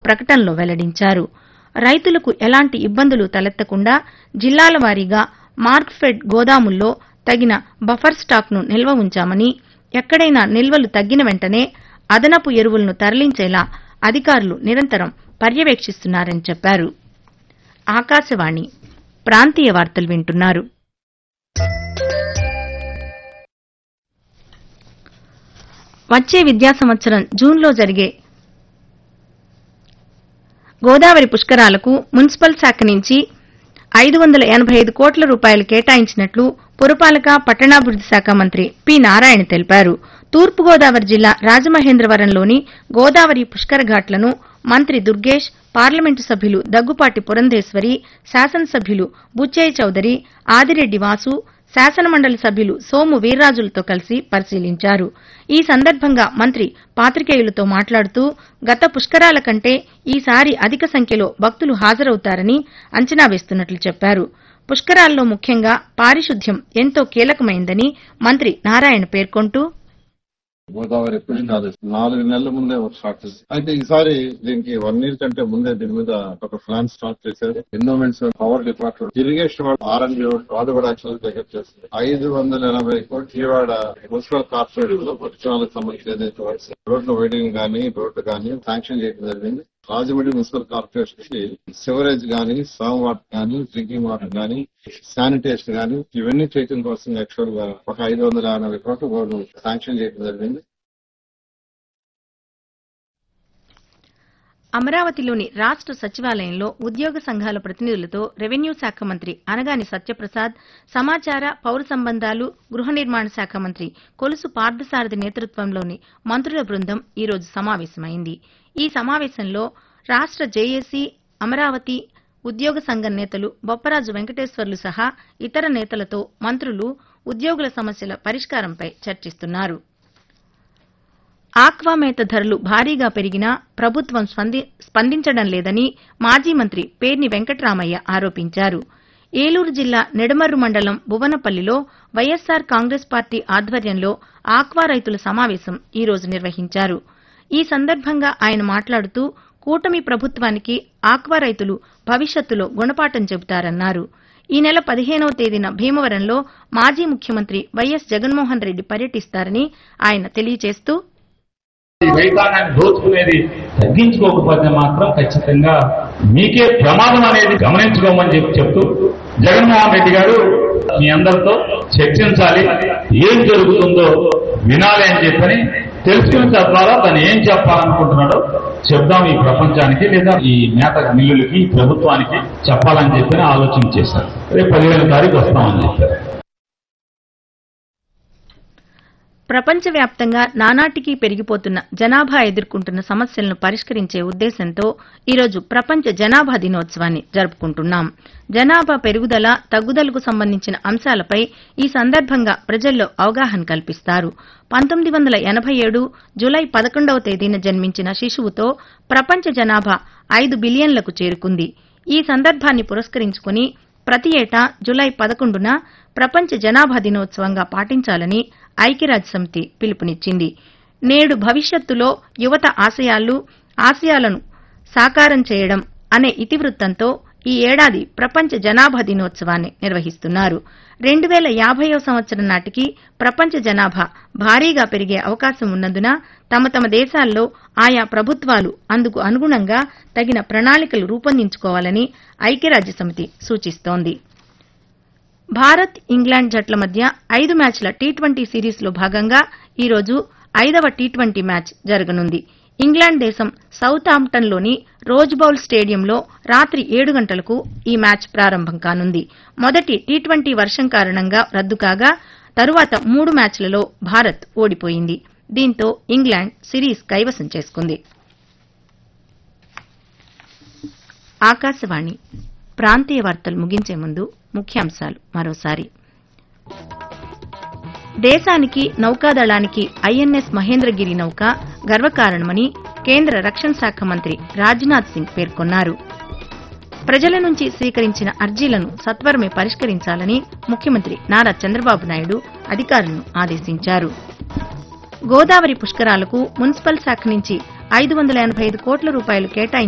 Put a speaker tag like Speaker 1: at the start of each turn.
Speaker 1: ప్రకటనలో వెల్లడించారు రైతులకు ఎలాంటి ఇబ్బందులు తలెత్తకుండా జిల్లాల వారీగా మార్క్ఫెడ్ గోదాముల్లో తగిన బఫర్ స్టాక్ను నిల్వ ఉంచామని ఎక్కడైనా నిల్వలు తగ్గిన వెంటనే అదనపు ఎరువులను తరలించేలా అధికారులు నిరంతరం పర్యవేక్షిస్తున్నారని చెప్పారు ఆకాశవాణి ప్రాంతీయ వార్తలు వింటున్నారు వచ్చే విద్యా సంవత్సరం జూన్లో జరిగే గోదావరి పుష్కరాలకు మున్సిపల్ శాఖ నుంచి ఐదు వందల ఎనభై ఐదు కోట్ల రూపాయలు కేటాయించినట్లు పురపాలక పట్టణాభివృద్ది శాఖ మంత్రి పి నారాయణ తెలిపారు తూర్పుగోదావరి జిల్లా రాజమహేంద్రవరంలోని గోదావరి పుష్కర ఘాట్లను మంత్రి దుర్గేష్ పార్లమెంటు సభ్యులు దగ్గుపాటి పురంధేశ్వరి శాసనసభ్యులు బుచ్చయ్య చౌదరి ఆదిరెడ్డి వాసు శాసనమండలి సభ్యులు సోము వీర్రాజులతో కలిసి పరిశీలించారు ఈ సందర్భంగా మంత్రి పాత్రికేయులతో మాట్లాడుతూ గత పుష్కరాల కంటే ఈసారి అధిక సంఖ్యలో భక్తులు హాజరవుతారని అంచనా వేస్తున్నట్లు చెప్పారు పుష్కరాల్లో ముఖ్యంగా పారిశుద్ధ్యం ఎంతో కీలకమైందని మంత్రి నారాయణ పేర్కొంటూ
Speaker 2: గోదావరి ఎప్పుడు కాదు నాలుగు నెలల ముందే స్టార్ట్ చేసి అయితే ఈసారి దీనికి వన్ ఇయర్ కంటే ముందే దీని మీద ఒక ప్లాన్ స్టార్ట్ చేశారు ఎన్విరాన్మెంట్స్ పవర్ డిపార్ట్మెంట్ ఇరిగేషన్ వాళ్ళు ఆర్ఎండ్బి వాళ్ళు కూడా యాక్చువల్ టేకప్ చేస్తారు ఐదు వందల ఎనభై కోట్లు విజయవాడ మున్సిపల్ కార్పొరేషన్ లో పట్టణాలకు సంబంధించి ఏదైతే వర్క్స్ రోడ్ల వైడింగ్ కానీ రోడ్లు కానీ శాంక్షన్ చేయడం జరిగింది రాజమండ్రి మున్సిపల్ కార్పొరేషన్ కి సివరేజ్ గానీ సామ్ వాటర్ గానీ డ్రింకింగ్ వాటర్ గానీ శానిటేషన్ గానీ ఇవన్నీ చేయడం కోసం యాక్చువల్ గా ఒక ఐదు వందల ఎనభై కోట్ల కోట్లు శాంక్షన్ చేయడం జరిగింది
Speaker 1: అమరావతిలోని రాష్ట సచివాలయంలో ఉద్యోగ సంఘాల ప్రతినిధులతో రెవెన్యూ శాఖ మంత్రి అనగాని సత్యప్రసాద్ సమాచార పౌర సంబంధాలు గృహ నిర్మాణ శాఖ మంత్రి కొలుసు పార్థసారథి నేతృత్వంలోని మంత్రుల బృందం ఈ రోజు సమావేశమైంది ఈ సమావేశంలో రాష్ట జేఏసీ అమరావతి ఉద్యోగ సంఘం నేతలు బొప్పరాజు వెంకటేశ్వర్లు సహా ఇతర నేతలతో మంత్రులు ఉద్యోగుల సమస్యల పరిష్కారంపై చర్చిస్తున్నారు ఆక్వామేత ధరలు భారీగా పెరిగినా ప్రభుత్వం స్పంది- స్పందించడం లేదని మాజీ మంత్రి పేర్ని వెంకట్రామయ్య ఆరోపించారు ఏలూరు జిల్లా నెడమర్రు మండలం భువనపల్లిలో వైఎస్సార్ కాంగ్రెస్ పార్టీ ఆధ్వర్యంలో ఆక్వా రైతుల సమావేశం ఈ రోజు నిర్వహించారు ఈ సందర్భంగా ఆయన మాట్లాడుతూ కూటమి ప్రభుత్వానికి ఆక్వా రైతులు భవిష్యత్తులో గుణపాఠం చెబుతారన్నారు ఈ నెల పదిహేనవ తేదీన భీమవరంలో మాజీ ముఖ్యమంత్రి వైఎస్ జగన్మోహన్ రెడ్డి పర్యటిస్తారని ఆయన తెలియజేస్తూ
Speaker 3: ఈ రైతాంగాన్ని దోచుకునేది తగ్గించుకోకపోతే మాత్రం ఖచ్చితంగా మీకే ప్రమాదం అనేది గమనించుకోమని చెప్పి చెప్తూ జగన్మోహన్ రెడ్డి గారు మీ అందరితో చర్చించాలి ఏం జరుగుతుందో వినాలి అని చెప్పని తెలుసుకున్న తద్వారా తను ఏం చెప్పాలనుకుంటున్నాడో చెప్దాం ఈ ప్రపంచానికి లేదా ఈ మేత మిల్లులకి ఈ ప్రభుత్వానికి చెప్పాలని చెప్పని ఆలోచన చేశారు రేపు పదిహేను తారీఖు వస్తామని చెప్పారు
Speaker 1: ప్రపంచవ్యాప్తంగా నానాటికీ పెరిగిపోతున్న జనాభా ఎదుర్కొంటున్న సమస్యలను పరిష్కరించే ఉద్దేశంతో ఈరోజు ప్రపంచ జనాభా దినోత్సవాన్ని జరుపుకుంటున్నాం జనాభా పెరుగుదల తగ్గుదలకు సంబంధించిన అంశాలపై ఈ సందర్భంగా ప్రజల్లో అవగాహన కల్పిస్తారు పంతొమ్మిది వందల ఎనభై ఏడు జులై పదకొండవ తేదీన జన్మించిన శిశువుతో ప్రపంచ జనాభా ఐదు బిలియన్లకు చేరుకుంది ఈ సందర్భాన్ని పురస్కరించుకుని ప్రతి ఏటా జులై పదకొండున ప్రపంచ జనాభా దినోత్సవంగా పాటించాలని ఐక్యరాజ్య సమితి పిలుపునిచ్చింది నేడు భవిష్యత్తులో యువత ఆశయాలు ఆశయాలను సాకారం చేయడం అనే ఇతివృత్తంతో ఈ ఏడాది ప్రపంచ జనాభా దినోత్సవాన్ని నిర్వహిస్తున్నారు రెండు వేల యాభైవ సంవత్సరం నాటికి ప్రపంచ జనాభా భారీగా పెరిగే అవకాశం ఉన్నందున తమ తమ దేశాల్లో ఆయా ప్రభుత్వాలు అందుకు అనుగుణంగా తగిన ప్రణాళికలు రూపొందించుకోవాలని ఐక్యరాజ్య సమితి సూచిస్తోంది భారత్ ఇంగ్లాండ్ జట్ల మధ్య ఐదు మ్యాచ్ల టీ ట్వంటీ సిరీస్లో భాగంగా ఈరోజు ఐదవ టీ ట్వంటీ మ్యాచ్ జరగనుంది ఇంగ్లాండ్ దేశం సౌత్ ఆంప్టన్లోని రోజ్ బౌల్ స్టేడియంలో రాత్రి ఏడు గంటలకు ఈ మ్యాచ్ ప్రారంభం కానుంది మొదటి టీ ట్వంటీ వర్షం కారణంగా రద్దు కాగా తరువాత మూడు మ్యాచ్లలో భారత్ ఓడిపోయింది దీంతో ఇంగ్లాండ్ సిరీస్ కైవసం చేసుకుంది ఆకాశవాణి ప్రాంతీయ వార్తలు ముగించే ముందు ముఖ్యాంశాలు మరోసారి దేశానికి నౌకాదళానికి ఐఎన్ఎస్ మహేంద్రగిరి నౌక గర్వకారణమని కేంద్ర రక్షణ శాఖ మంత్రి రాజ్నాథ్ సింగ్ పేర్కొన్నారు ప్రజల నుంచి స్వీకరించిన అర్జీలను సత్వరమే పరిష్కరించాలని ముఖ్యమంత్రి నారా చంద్రబాబు నాయుడు అధికారులను ఆదేశించారు గోదావరి పుష్కరాలకు మున్సిపల్ శాఖ నుంచి ఐదు వందల ఎనభై ఐదు కోట్ల రూపాయలు కేటాయించారు